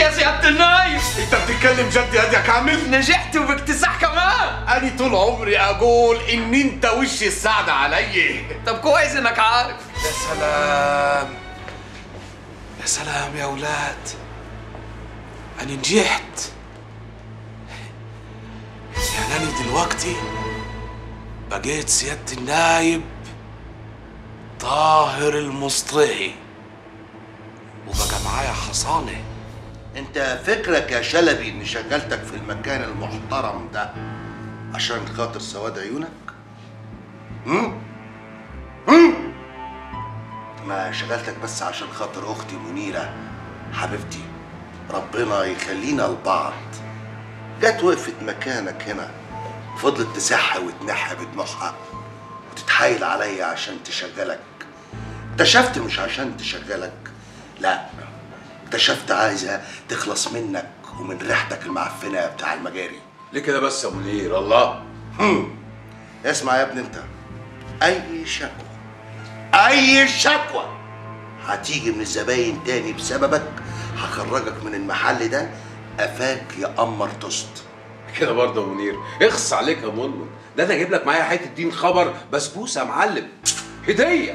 يا سيادة النايب انت بتتكلم جد يا كامل نجحت وباكتساح كمان انا طول عمري اقول ان انت وش السعدة علي طب كويس انك عارف يا سلام يا سلام يا اولاد انا نجحت يعني انا دلوقتي بقيت سيادة النايب طاهر المصطهي وبقى معايا حصانه انت فكرك يا شلبي اني شغلتك في المكان المحترم ده عشان خاطر سواد عيونك؟ هم؟ هم؟ ما شغلتك بس عشان خاطر اختي منيرة حبيبتي ربنا يخلينا لبعض جت وقفت مكانك هنا فضلت تسح وتنحى بدموعها وتتحايل عليا عشان تشغلك اكتشفت مش عشان تشغلك لا اكتشفت عايزة تخلص منك ومن ريحتك المعفنة بتاع المجاري ليه كده بس يا منير الله هم. اسمع يا ابني انت اي شكوى اي شكوى هتيجي من الزباين تاني بسببك هخرجك من المحل ده قفاك يا قمر توست كده برضه يا منير اخص عليك يا منمن ده انا اجيب لك معايا حته دين خبر بسبوسه يا معلم هديه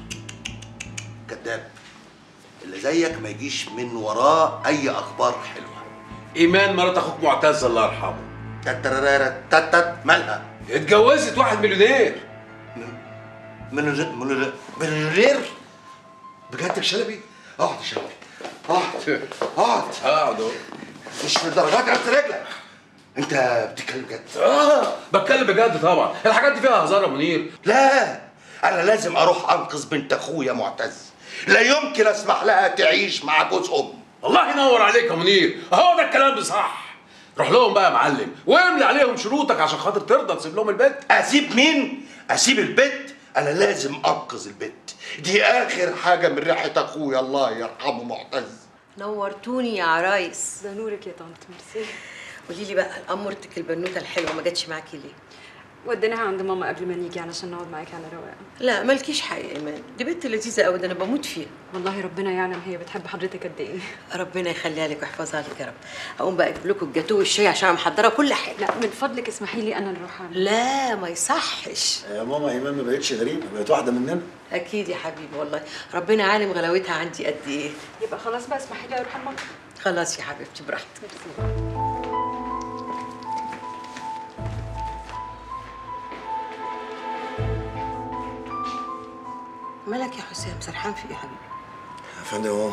كذاب اللي زيك ما يجيش من وراه اي اخبار حلوه ايمان مرات اخوك معتز الله يرحمه تترارارا تتت مالها اتجوزت واحد مليونير مليونير مليونير مليونير بجد يا شلبي اقعد يا شلبي اقعد اقعد اقعد اهو مش في الدرجات عرفت رجلك انت بتتكلم جد اه بتكلم بجد طبعا الحاجات دي فيها هزار يا منير لا انا لازم اروح انقذ بنت اخويا معتز لا يمكن اسمح لها تعيش مع جوز ام الله ينور عليك يا منير اهو ده الكلام بصح روح لهم بقى يا معلم واملي عليهم شروطك عشان خاطر ترضى تسيب لهم البيت اسيب مين اسيب البيت انا لازم انقذ البيت دي اخر حاجه من ريحه اخويا الله يرحمه معتز نورتوني يا عرايس ده نورك يا طنط ميرسي قولي لي بقى امورتك البنوته الحلوه ما جاتش معاكي ليه وديناها عند ماما قبل ما نيجي علشان نقعد معاكي على رواقه لا مالكيش حق يا ايمان دي بنت لذيذه قوي ده انا بموت فيها والله ربنا يعلم هي بتحب حضرتك قد ايه ربنا يخليها لك ويحفظها لك يا رب هقوم بقى اجيب لكم الجاتوه والشاي عشان انا محضره كل حاجه لا من فضلك اسمحي لي انا نروح أعمل. لا ما يصحش يا ماما ايمان ما بقتش غريبه بقت واحده مننا اكيد يا حبيبي والله ربنا عالم غلاوتها عندي قد ايه يبقى خلاص بقى اسمحي لي اروح المطبخ خلاص يا حبيبتي براحتك ميرسي مالك يا حسام سرحان في ايه يا حبيبي يا فندم ماما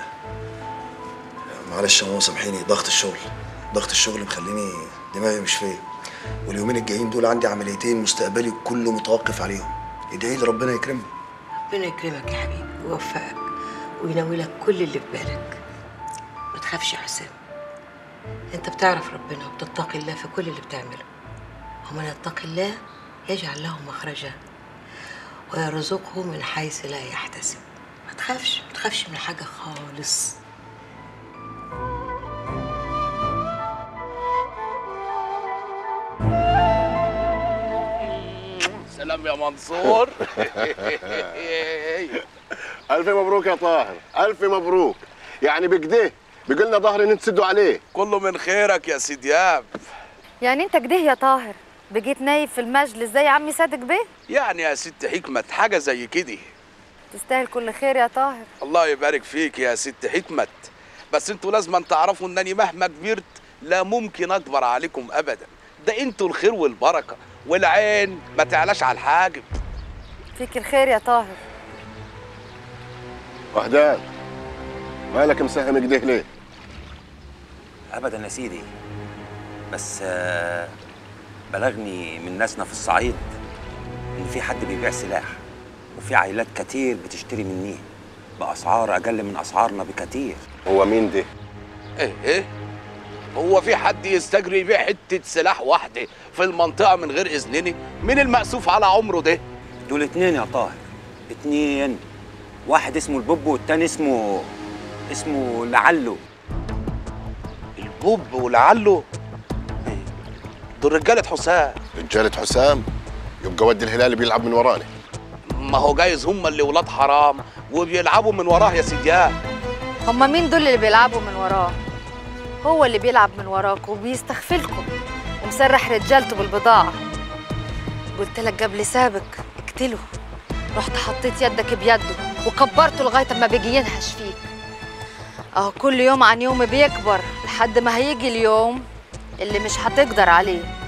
معلش يا ماما سامحيني ضغط الشغل ضغط الشغل مخليني دماغي مش فيا واليومين الجايين دول عندي عمليتين مستقبلي كله متوقف عليهم ادعي لي ربنا يكرمني ربنا يكرمك يا حبيبي ويوفقك وينوي لك كل اللي في بالك ما تخافش يا حسام انت بتعرف ربنا وبتتقي الله في كل اللي بتعمله ومن يتقي الله يجعل له مخرجا ويرزقه من حيث لا يحتسب ما تخافش ما تخافش من حاجه خالص سلام يا منصور ألف مبروك يا طاهر ألف مبروك يعني بكده بقلنا ظهر ان تسدوا عليه كله من خيرك يا سيدياب يعني انت كده يا طاهر بقيت نايب في المجلس زي عمي صادق بيه يعني يا ست حكمة حاجة زي كده تستاهل كل خير يا طاهر الله يبارك فيك يا ست حكمة بس انتوا لازم تعرفوا انني مهما كبرت لا ممكن اكبر عليكم ابدا ده انتوا الخير والبركة والعين ما تعلاش على الحاجب فيك الخير يا طاهر وهدان مالك مساهم كده ليه ابدا يا سيدي بس آه، بلغني من ناسنا في الصعيد ان في حد بيبيع سلاح وفي عائلات كتير بتشتري منيه باسعار اقل من اسعارنا بكتير هو مين ده ايه ايه هو في حد يستجري يبيع حتة سلاح واحدة في المنطقة من غير إذنني؟ مين المأسوف على عمره ده؟ دول اتنين يا طاهر اتنين واحد اسمه البوب والتاني اسمه اسمه لعله البوب ولعله إيه، دول رجالة حسام رجالة حسام يبقى ودي الهلال بيلعب من ورانا ما هو جايز هم اللي ولاد حرام وبيلعبوا من وراه يا سيديان هما مين دول اللي بيلعبوا من وراه هو اللي بيلعب من وراكم وبيستغفلكم ومسرح رجالته بالبضاعة قلت لك قبل سابق اقتله رحت حطيت يدك بيده وكبرته لغاية ما بيجي ينهش فيك اهو كل يوم عن يوم بيكبر لحد ما هيجي اليوم اللي مش هتقدر عليه